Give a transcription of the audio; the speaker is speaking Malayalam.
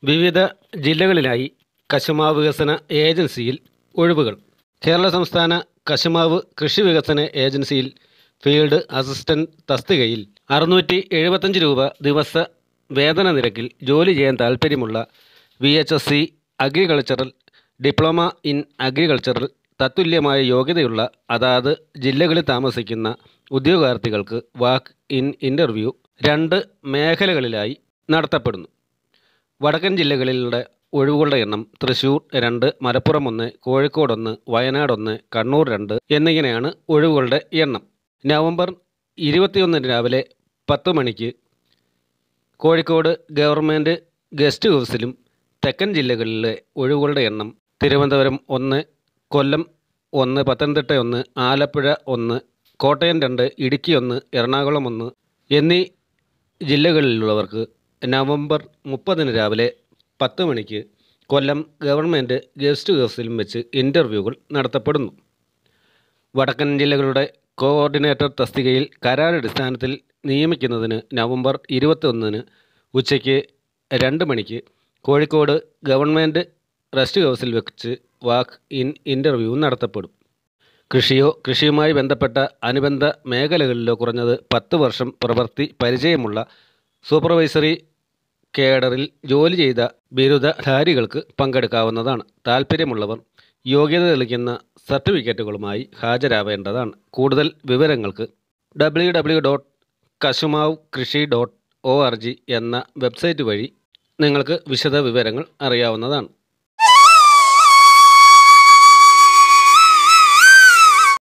വിവിധ ജില്ലകളിലായി കശുമാവ് വികസന ഏജൻസിയിൽ ഒഴിവുകൾ കേരള സംസ്ഥാന കശുമാവ് കൃഷി വികസന ഏജൻസിയിൽ ഫീൽഡ് അസിസ്റ്റന്റ് തസ്തികയിൽ അറുന്നൂറ്റി എഴുപത്തഞ്ച് രൂപ ദിവസ വേതന നിരക്കിൽ ജോലി ചെയ്യാൻ താൽപ്പര്യമുള്ള V H S C agricultural diploma in agricultural തത്തുല്യമായ യോഗ്യതയുള്ള അതാത് ജില്ലകളിൽ താമസിക്കുന്ന ഉദ്യോഗാർത്ഥികൾക്ക് വാക്ക് ഇൻ ഇൻ്റർവ്യൂ രണ്ട് മേഖലകളിലായി നടത്തപ്പെടുന്നു വടക്കൻ ജില്ലകളിലുള്ള ഒഴിവുകളുടെ എണ്ണം തൃശൂർ രണ്ട് മലപ്പുറം ഒന്ന് കോഴിക്കോട് ഒന്ന് വയനാട് ഒന്ന് കണ്ണൂർ രണ്ട് എന്നിങ്ങനെയാണ് ഒഴിവുകളുടെ എണ്ണം നവംബർ ഇരുപത്തിയൊന്നിന് രാവിലെ പത്ത് മണിക്ക് കോഴിക്കോട് ഗവൺമെൻറ് ഗസ്റ്റ് ഹൗസിലും തെക്കൻ ജില്ലകളിലെ ഒഴിവുകളുടെ എണ്ണം തിരുവനന്തപുരം ഒന്ന് കൊല്ലം ഒന്ന് പത്തനംതിട്ട ഒന്ന് ആലപ്പുഴ ഒന്ന് കോട്ടയം രണ്ട് ഇടുക്കി ഒന്ന് എറണാകുളം ഒന്ന് എന്നീ ജില്ലകളിലുള്ളവർക്ക് നവംബർ മുപ്പതിന് രാവിലെ പത്ത് മണിക്ക് കൊല്ലം ഗവൺമെൻറ് ഗസ്റ്റ് ഹൗസിലും വെച്ച് ഇൻ്റർവ്യൂകൾ നടത്തപ്പെടുന്നു വടക്കൻ ജില്ലകളുടെ കോർഡിനേറ്റർ തസ്തികയിൽ കരാറടിസ്ഥാനത്തിൽ നിയമിക്കുന്നതിന് നവംബർ ഇരുപത്തൊന്നിന് ഉച്ചയ്ക്ക് രണ്ട് മണിക്ക് കോഴിക്കോട് ഗവൺമെൻറ് റെസ്റ്റ് ഹൗസിൽ വെച്ച് വാക്ക് ഇൻ ഇൻ്റർവ്യൂ നടത്തപ്പെടും കൃഷിയോ കൃഷിയുമായി ബന്ധപ്പെട്ട അനുബന്ധ മേഖലകളിലോ കുറഞ്ഞത് പത്ത് വർഷം പ്രവൃത്തി പരിചയമുള്ള സൂപ്പർവൈസറി കേഡറിൽ ജോലി ചെയ്ത ബിരുദധാരികൾക്ക് പങ്കെടുക്കാവുന്നതാണ് താൽപ്പര്യമുള്ളവർ യോഗ്യത തെളിയിക്കുന്ന സർട്ടിഫിക്കറ്റുകളുമായി ഹാജരാവേണ്ടതാണ് കൂടുതൽ വിവരങ്ങൾക്ക് ഡബ്ല്യു ഡബ്ല്യു ഡോട്ട് കശുമാവ് കൃഷി ഡോട്ട് ഒ ആർ ജി എന്ന വെബ്സൈറ്റ് വഴി നിങ്ങൾക്ക് വിശദ വിവരങ്ങൾ അറിയാവുന്നതാണ്